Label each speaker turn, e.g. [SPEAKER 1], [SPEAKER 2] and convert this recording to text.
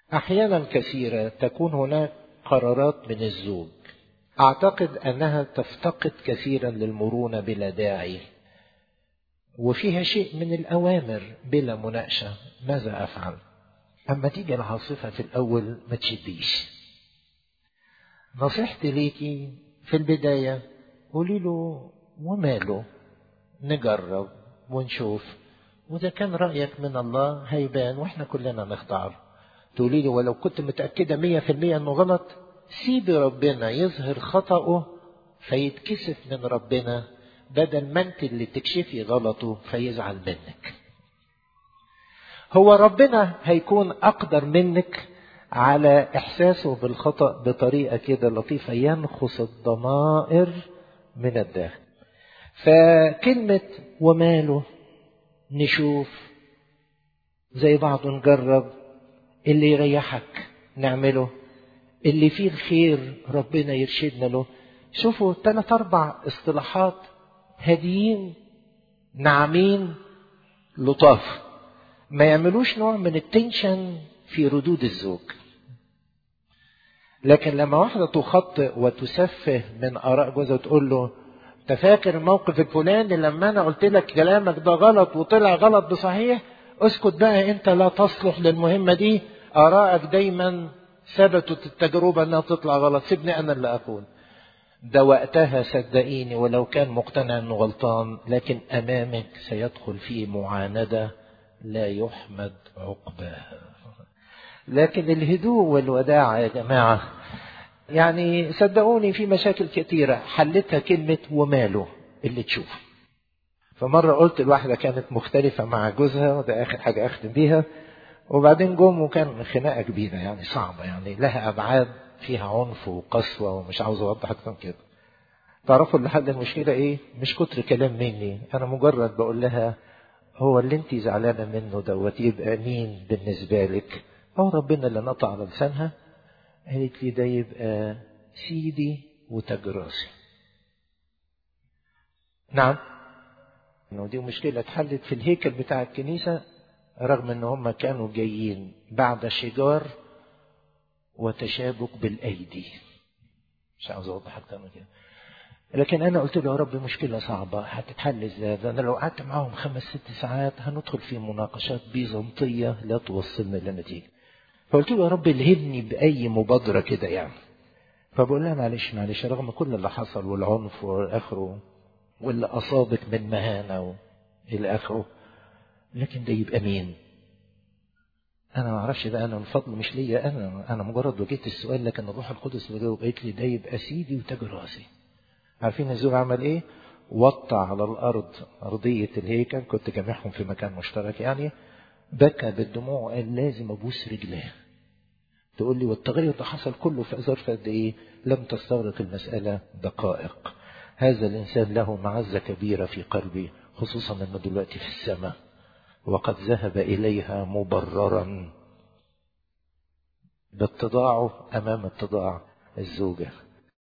[SPEAKER 1] احيانا كثيره تكون هناك قرارات من الزوج اعتقد انها تفتقد كثيرا للمرونه بلا داعي وفيها شيء من الاوامر بلا مناقشه ماذا افعل اما تيجي العاصفه في الاول ما تشديش نصيحتي ليكي في البدايه قولي له وماله نجرب ونشوف وإذا كان رأيك من الله هيبان وإحنا كلنا نختار تقولي لي ولو كنت متأكدة مية في المية إنه غلط سيبي ربنا يظهر خطأه فيتكسف من ربنا بدل ما أنت اللي تكشفي غلطه فيزعل منك هو ربنا هيكون أقدر منك على إحساسه بالخطأ بطريقة كده لطيفة ينخص الضمائر من الداخل فكلمة وماله نشوف زي بعض نجرب اللي يريحك نعمله اللي فيه الخير ربنا يرشدنا له شوفوا ثلاث اربع اصطلاحات هاديين ناعمين لطاف ما يعملوش نوع من التنشن في ردود الزوج لكن لما واحدة تخطئ وتسفه من آراء جوزها وتقول له انت فاكر الموقف الفلاني لما انا قلت لك كلامك ده غلط وطلع غلط بصحيح اسكت بقى انت لا تصلح للمهمه دي ارائك دايما ثبتت التجربه انها تطلع غلط سيبني انا اللي اقول ده وقتها صدقيني ولو كان مقتنع انه غلطان لكن امامك سيدخل في معانده لا يحمد عقباها لكن الهدوء والوداع يا جماعه يعني صدقوني في مشاكل كتيرة حلتها كلمة وماله اللي تشوف فمرة قلت الواحدة كانت مختلفة مع جوزها وده آخر حاجة أختم بيها وبعدين جم وكان خناقة كبيرة يعني صعبة يعني لها أبعاد فيها عنف وقسوة ومش عاوز أوضح أكتر من كده تعرفوا اللي حل المشكلة إيه؟ مش كتر كلام مني أنا مجرد بقول لها هو اللي أنت زعلانة منه دوت يبقى مين بالنسبة لك؟ هو ربنا اللي نطع على لسانها قالت لي ده يبقى سيدي وتاج راسي نعم انه دي مشكله اتحلت في الهيكل بتاع الكنيسه رغم ان هم كانوا جايين بعد شجار وتشابك بالايدي مش عاوز اوضح اكتر من كده لكن انا قلت له يا رب مشكله صعبه هتتحل ازاي ده انا لو قعدت معاهم خمس ست ساعات هندخل في مناقشات بيزنطيه لا توصلنا لنتيجه فقلت له يا رب الهمني بأي مبادرة كده يعني فبقول لها معلش معلش رغم كل اللي حصل والعنف والآخره واللي أصابك من مهانة إلى آخره لكن ده يبقى مين؟ أنا ما أعرفش ده أنا الفضل مش ليا أنا أنا مجرد وجدت السؤال لكن الروح القدس اللي جاوب قالت لي ده يبقى سيدي وتاج راسي. عارفين الزوج عمل إيه؟ وطى على الأرض أرضية الهيكل كنت جامعهم في مكان مشترك يعني بكى بالدموع وقال لازم ابوس رجلاه تقول لي والتغير ده حصل كله في ظرف قد ايه لم تستغرق المساله دقائق هذا الانسان له معزه كبيره في قلبي خصوصا انه دلوقتي في السماء وقد ذهب اليها مبررا باتضاعه امام اتضاع الزوجه